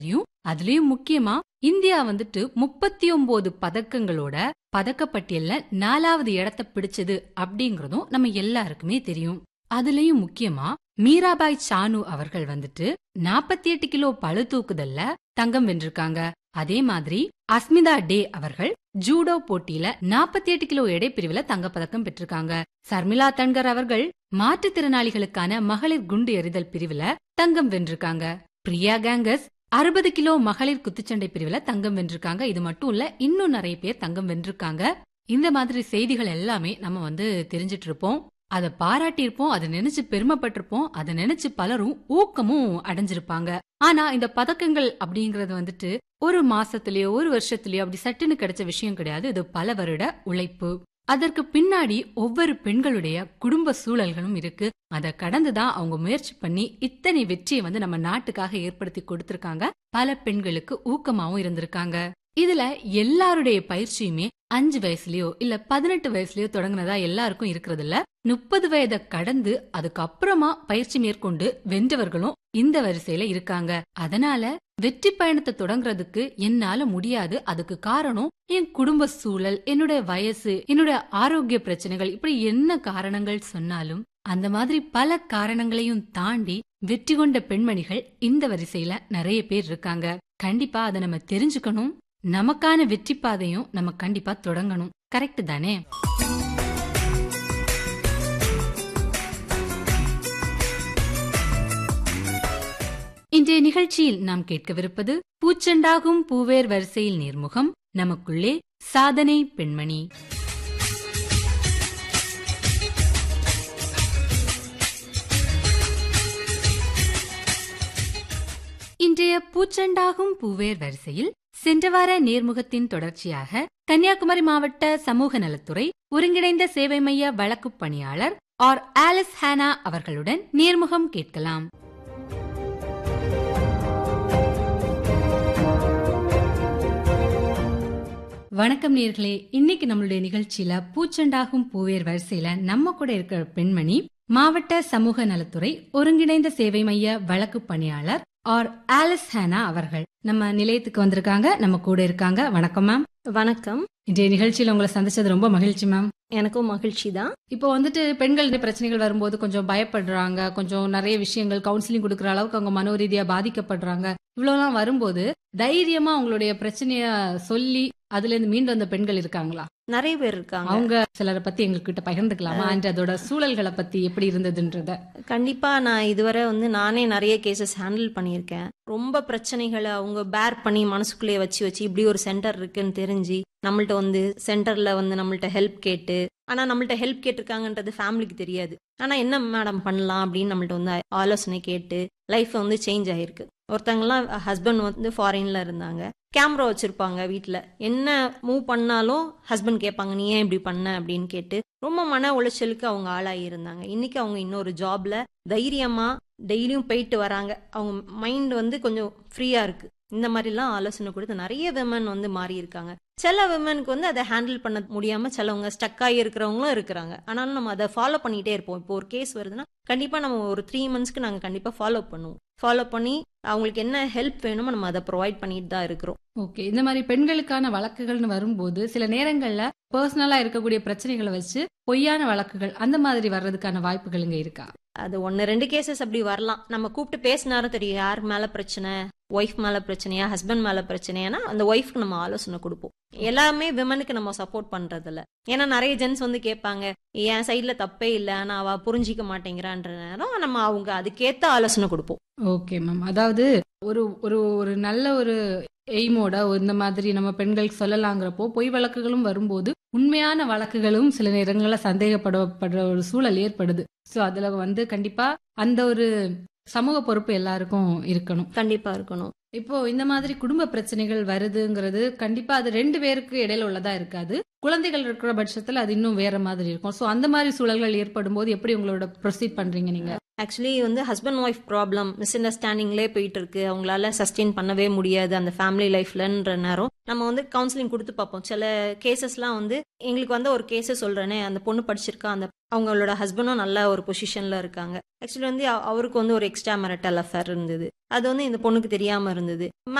தெரியும் அதுலயும் முக்கியமா இந்தியா வந்துட்டு முப்பத்தி ஒன்பது பதக்கங்களோட பதக்கப்பட்டியல்ல நாலாவது இடத்த பிடிச்சது அப்படிங்கறதும் நம்ம எல்லாருக்குமே தெரியும் அதுலயும் முக்கியமா மீராபாய் சானு அவர்கள் வந்துட்டு 48 எட்டு கிலோ பளு தூக்குதல்ல தங்கம் வென்றிருக்காங்க அதே மாதிரி அஸ்மிதா டே அவர்கள் ஜூடோ போட்டியில 48 எட்டு கிலோ எடை பிரிவுல தங்கப்பதக்கம் பெற்றிருக்காங்க சர்மிளா தன்கர் அவர்கள் மாற்றுத்திறனாளிகளுக்கான மகளிர் குண்டு எறிதல் பிரிவுல தங்கம் வென்றிருக்காங்க பிரியா கேங்கஸ் அறுபது கிலோ மகளிர் குத்துச்சண்டை பிரிவுல தங்கம் வென்றிருக்காங்க இது மட்டும் இல்ல இன்னும் நிறைய பேர் தங்கம் வென்றிருக்காங்க இந்த மாதிரி செய்திகள் எல்லாமே நம்ம வந்து தெரிஞ்சிட்டு இருப்போம் அதை பாராட்டியிருப்போம் அதை நினைச்சு பெருமைப்பட்டிருப்போம் அதை நினைச்சு பலரும் ஊக்கமும் அடைஞ்சிருப்பாங்க ஆனா இந்த பதக்கங்கள் அப்படிங்கறது வந்துட்டு ஒரு மாசத்திலயோ ஒரு வருஷத்திலயோ அப்படி சட்டுன்னு கிடைச்ச விஷயம் கிடையாது இது பல வருட உழைப்பு அதற்கு பின்னாடி ஒவ்வொரு பெண்களுடைய குடும்ப சூழல்களும் இருக்கு அதை கடந்துதான் அவங்க முயற்சி பண்ணி இத்தனை வெற்றியை வந்து நம்ம நாட்டுக்காக ஏற்படுத்தி கொடுத்திருக்காங்க பல பெண்களுக்கு ஊக்கமாவும் இருந்திருக்காங்க இதுல எல்லாருடைய பயிற்சியுமே அஞ்சு வயசுலயோ இல்ல பதினெட்டு வயசுலயோ தொடங்குனதா எல்லாருக்கும் இருக்கிறது இல்ல முப்பது வயதை கடந்து அதுக்கப்புறமா பயிற்சி மேற்கொண்டு வென்றவர்களும் இந்த வரிசையில இருக்காங்க அதனால வெற்றி பயணத்தை தொடங்குறதுக்கு என்னால முடியாது அதுக்கு காரணம் என் குடும்ப சூழல் என்னோட வயசு என்னோட ஆரோக்கிய பிரச்சனைகள் இப்படி என்ன காரணங்கள் சொன்னாலும் அந்த மாதிரி பல காரணங்களையும் தாண்டி வெற்றி கொண்ட பெண்மணிகள் இந்த வரிசையில நிறைய பேர் இருக்காங்க கண்டிப்பா அதை நம்ம தெரிஞ்சுக்கணும் நமக்கான வெற்றி பாதையும் நம்ம கண்டிப்பா தொடங்கணும் கரெக்ட் தானே இன்றைய நிகழ்ச்சியில் நாம் கேட்கவிருப்பது பூச்செண்டாகும் பூவேர் வரிசையில் நேர்முகம் நமக்குள்ளே சாதனை பெண்மணி இன்றைய பூச்செண்டாகும் பூவேர் வரிசையில் சென்ற வார நேர்முகத்தின் தொடர்ச்சியாக கன்னியாகுமரி மாவட்ட சமூக நலத்துறை ஒருங்கிணைந்த சேவை மைய வழக்குப் பணியாளர் ஆர் ஆலிஸ் ஹானா அவர்களுடன் நேர்முகம் கேட்கலாம் வணக்கம் நேர்களே இன்னைக்கு நம்மளுடைய நிகழ்ச்சியில பூச்செண்டாகும் பூவேர் வரிசையில நம்ம கூட இருக்கிற பெண்மணி மாவட்ட சமூக நலத்துறை ஒருங்கிணைந்த சேவை மைய வழக்கு பணியாளர் ஆர் ஆலிஸ் ஹேனா அவர்கள் நம்ம நிலையத்துக்கு வந்திருக்காங்க நம்ம கூட இருக்காங்க வணக்கம் மேம் வணக்கம் இன்றைய நிகழ்ச்சியில உங்களை சந்திச்சது ரொம்ப மகிழ்ச்சி மேம் எனக்கும் மகிழ்ச்சி தான் இப்போ வந்துட்டு பெண்கள் பிரச்சனைகள் வரும்போது கொஞ்சம் பயப்படுறாங்க கொஞ்சம் நிறைய விஷயங்கள் கவுன்சிலிங் கொடுக்கற அளவுக்கு அவங்க மனோரீதியா பாதிக்கப்படுறாங்க இவ்வளவுலாம் வரும்போது தைரியமா அவங்களுடைய பிரச்சனைய சொல்லி அதுல இருந்து மீண்டு வந்த பெண்கள் இருக்காங்களா நிறைய பேர் இருக்காங்க அவங்க சிலரை பத்தி எங்ககிட்ட பகிர்ந்துக்கலாமா அண்ட் அதோட சூழல்களை பத்தி எப்படி இருந்ததுன்றத கண்டிப்பா நான் இதுவரை வந்து நானே நிறைய கேசஸ் ஹேண்டில் பண்ணியிருக்கேன் ரொம்ப பிரச்சனைகளை அவங்க பேர் பண்ணி மனசுக்குள்ளேயே வச்சு வச்சு இப்படி ஒரு சென்டர் இருக்குன்னு தெரிஞ்சு நம்மள்ட்ட வந்து சென்டர்ல வந்து நம்மள்ட்ட ஹெல்ப் கேட்டு ஆனா நம்மள்ட்ட ஹெல்ப் கேட்டிருக்காங்கன்றது ஃபேமிலிக்கு தெரியாது ஆனா என்ன மேடம் பண்ணலாம் அப்படின்னு நம்மள்ட்ட வந்து ஆலோசனை கேட்டு லைஃப் வந்து சேஞ்ச் ஆயிருக்கு ஒருத்தங்கலாம் ஹஸ்பண்ட் வந்து ஃபாரின்ல இருந்தாங்க கேமரா வச்சிருப்பாங்க வீட்ல என்ன மூவ் பண்ணாலும் ஹஸ்பண்ட் கேட்பாங்க நீ ஏன் இப்படி பண்ண அப்படின்னு கேட்டு ரொம்ப மன உளைச்சலுக்கு அவங்க ஆளாகி இருந்தாங்க இன்னைக்கு அவங்க இன்னொரு ஜாப்ல தைரியமா டெய்லியும் போயிட்டு வராங்க அவங்க மைண்ட் வந்து கொஞ்சம் ஃப்ரீயா இருக்கு இந்த மாதிரிலாம் ஆலோசனை கொடுத்து நிறைய விமன் வந்து மாறி இருக்காங்க சில விமனுக்கு வந்து அதை ஹேண்டில் பண்ண முடியாம சிலவங்க ஸ்டக் ஆகி இருக்கிறவங்களும் இருக்கிறாங்க ஆனாலும் நம்ம அதை ஃபாலோ பண்ணிட்டே இருப்போம் இப்போ ஒரு கேஸ் வருதுன்னா கண்டிப்பா நம்ம ஒரு த்ரீ மந்த்ஸ்க்கு நாங்க கண்டிப்பா ஃபாலோ பண்ணுவோம் ஃபாலோ பண்ணி அவங்களுக்கு என்ன ஹெல்ப் வேணுமோ நம்ம அதை ப்ரொவைட் பண்ணிட்டு தான் இருக்கிறோம் ஓகே இந்த மாதிரி பெண்களுக்கான வழக்குகள்னு வரும்போது சில நேரங்கள்ல பர்சனலா இருக்கக்கூடிய பிரச்சனைகளை வச்சு பொய்யான வழக்குகள் அந்த மாதிரி வர்றதுக்கான வாய்ப்புகள் இங்க இருக்கா அது ஒன்னு ரெண்டு கேசஸ் அப்படி வரலாம் நம்ம கூப்பிட்டு பேசினாரும் தெரியும் யார் மேல பிரச்சனை ஒய்ஃப் மேல பிரச்சனையா ஹஸ்பண்ட் மேல பிரச்சனையானா அந்த ஒய்ஃப்க்கு நம்ம ஆலோசனை கொடுப்போம் எல்லாமே விமனுக்கு நம்ம சப்போர்ட் பண்றது இல்ல ஏன்னா நிறைய ஜென்ஸ் வந்து கேட்பாங்க என் சைட்ல தப்பே இல்லை ஆனா அவ புரிஞ்சிக்க மாட்டேங்கிறான்ற நேரம் நம்ம அவங்க அதுக்கேத்த ஆலோசனை கொடுப்போம் ஓகே மேம் அதாவது ஒரு ஒரு ஒரு நல்ல ஒரு எய்மோட இந்த மாதிரி நம்ம பெண்களுக்கு சொல்லலாங்கிறப்போ பொய் வழக்குகளும் வரும்போது உண்மையான வழக்குகளும் சில நேரங்கள்ல சந்தேகப்படப்படுற ஒரு சூழல் ஏற்படுது சோ அதுல வந்து கண்டிப்பா அந்த ஒரு சமூக பொறுப்பு எல்லாருக்கும் இருக்கணும் கண்டிப்பா இருக்கணும் இப்போ இந்த மாதிரி குடும்ப பிரச்சனைகள் வருதுங்கிறது கண்டிப்பா அது ரெண்டு பேருக்கு இடையில உள்ளதா இருக்காது குழந்தைகள் இருக்கிற பட்சத்துல அது இன்னும் வேற மாதிரி இருக்கும் சோ அந்த மாதிரி சூழல்கள் ஏற்படும் போது எப்படி உங்களோட ப்ரொசீட் பண்றீங்க நீங்க ஆக்சுவலி வந்து ஹஸ்பண்ட் ஒய்ஃப் ப்ராப்ளம் மிஸ் அண்டர்ஸ்டாண்டிங்லேயே போயிட்டு இருக்கு அவங்களால சஸ்டெயின் பண்ணவே முடியாது அந்த ஃபேமிலி லைஃப்லன்ற நேரம் நம்ம வந்து கவுன்சிலிங் கொடுத்து பார்ப்போம் சில கேசஸ்லாம் வந்து எங்களுக்கு வந்து ஒரு கேஸை சொல்றேனே அந்த பொண்ணு படிச்சிருக்கா அந்த அவங்களோட ஹஸ்பண்டும் நல்ல ஒரு பொசிஷன்ல இருக்காங்க ஆக்சுவலி வந்து அவருக்கு வந்து ஒரு எக்ஸ்ட்ரா மெரட்டல் அஃபேர் இருந்தது அது வந்து இந்த பொண்ணுக்கு தெரியாம இருந்தது